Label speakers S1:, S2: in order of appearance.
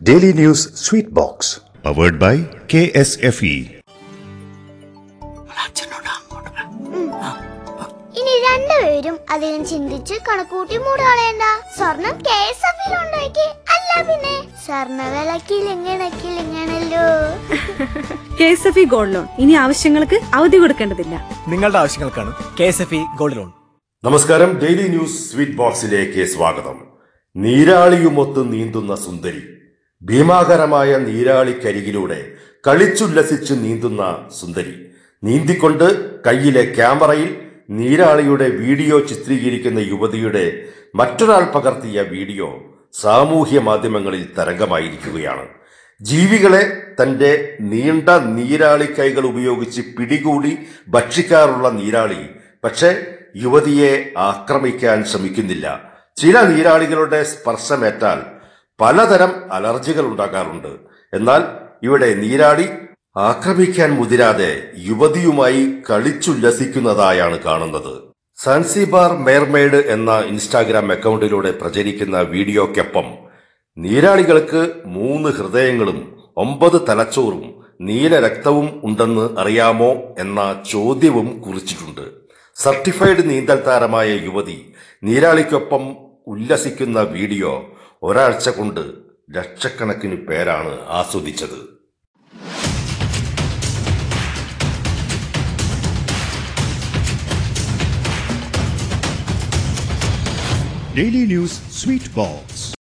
S1: Daily News Sweet Box.
S2: powered by KSFE.
S3: ഇനി രണ്ടുപേരും അധികം ചിന്തിച്ച് കണക്കൂട്ടി മൂടാളേണ്ട സ്വർണം കെ എസ് എഫ് ഉണ്ടാക്കി അല്ല പിന്നെ സ്വർണ്ണ വിലക്കിലിങ്ങണക്കിലിങ്ങണല്ലോ
S4: K S F E gold loan ഇനി ആവശ്യങ്ങൾക്ക് അവധി കൊടുക്കേണ്ടതില്ല
S5: നിങ്ങളുടെ ആവശ്യങ്ങൾക്കാണ് K S F E gold loan
S6: നമസ്കാരം ഡെയിലി ന്യൂസ് സ്വീറ്റ് ബോക്സിലേക്ക് സ്വാഗതം നീരാളിയുമൊത്ത് നീന്തുന്ന സുന്ദരി ഭീമാകരമായ നീരാളിക്കരികിലൂടെ കളിച്ചുല്ലസിച്ച് നീന്തുന്ന സുന്ദരി നീന്തിക്കൊണ്ട് കയ്യിലെ ക്യാമറയിൽ നീരാളിയുടെ വീഡിയോ ചിത്രീകരിക്കുന്ന യുവതിയുടെ മറ്റൊരാൾ പകർത്തിയ വീഡിയോ സാമൂഹ്യ മാധ്യമങ്ങളിൽ തരംഗമായിരിക്കുകയാണ് ജീവികളെ തന്റെ നീണ്ട നീരാളി കൈകൾ ഉപയോഗിച്ച് പിടികൂടി ഭക്ഷിക്കാറുള്ള നീരാളി പക്ഷേ യുവതിയെ ആക്രമിക്കാൻ ശ്രമിക്കുന്നില്ല ചില നീരാളികളുടെ സ്പർശമേറ്റാൽ പലതരം അലർജികൾ ഉണ്ടാകാറുണ്ട് എന്നാൽ ഇവിടെ നീരാളി ആക്രമിക്കാൻ മുതിരാതെ യുവതിയുമായി കളിച്ചുല്ലസിക്കുന്നതായാണ് കാണുന്നത് സാൻസിബാർ മേർമെയ്ഡ് എന്ന ഇൻസ്റ്റാഗ്രാം അക്കൗണ്ടിലൂടെ പ്രചരിക്കുന്ന വീഡിയോയ്ക്കൊപ്പം നീരാളികൾക്ക് മൂന്ന് ഹൃദയങ്ങളും ഒമ്പത് തലച്ചോറും നീല രക്തവും ഉണ്ടെന്ന് അറിയാമോ എന്ന ചോദ്യവും കുറിച്ചിട്ടുണ്ട് സർട്ടിഫൈഡ് നീന്തൽ താരമായ യുവതി നീരാളിക്കൊപ്പം ഉല്ലസിക്കുന്ന വീഡിയോ ഒരാഴ്ച കൊണ്ട് ലക്ഷക്കണക്കിന് പേരാണ് ആസ്വദിച്ചത്
S2: Daily News Sweet Box.